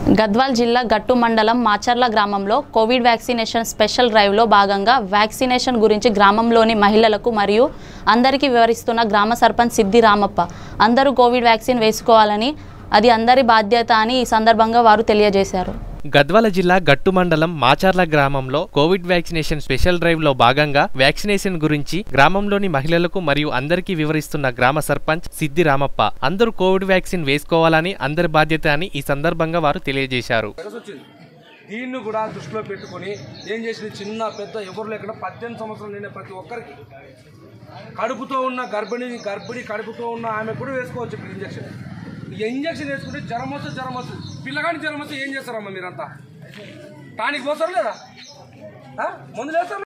గద్వాల్ జిల్లా గట్టు మండలం మాచర్ల గ్రామంలో కోవిడ్ వ్యాక్సినేషన్ స్పెషల్ డ్రైవ్లో భాగంగా వ్యాక్సినేషన్ గురించి గ్రామంలోని మహిళలకు మరియు అందరికీ వివరిస్తున్న గ్రామ సర్పంచ్ సిద్ధి రామప్ప అందరూ కోవిడ్ వ్యాక్సిన్ వేసుకోవాలని అది అందరి బాధ్యత అని ఈ సందర్భంగా వారు తెలియజేశారు గద్వాల జిల్లా గట్టు మండలం మాచార్ల గ్రామంలో కోవిడ్ వ్యాక్సినేషన్ స్పెషల్ డ్రైవ్ లో భాగంగా వ్యాక్సినేషన్ గురించి గ్రామంలోని మహిళలకు మరియు అందరికీ వివరిస్తున్న గ్రామ సర్పంచ్ సిద్ధి రామప్ప అందరూ కోవిడ్ వ్యాక్సిన్ వేసుకోవాలని అందరి బాధ్యత అని ఈ సందర్భంగా వారు తెలియజేశారు వైరస్ వచ్చింది దీన్ని కూడా దృష్టిలో పెట్టుకొని ఏం చేసింది చిన్న పెద్ద ఎవరు లేకుండా పద్దెనిమిది సంవత్సరాలు నిండే ప్రతి ఒక్కరికి కడుపుతో ఉన్న గర్భిణి గర్భిణి కడుపుతో ఉన్న ఆమె కూడా వేసుకోవచ్చు ఇప్పుడు ఇంజక్షన్ ఈ ఇంజక్షన్ వేసుకుంటే జ్వరం వస్తుంది జ్వరం వస్తుంది పిల్లగాని జ్వరం వస్తే ఏం చేస్తారమ్మా మీరంతా టానిక్ పోతారు లేదా ఆ? మందులు వేస్తారు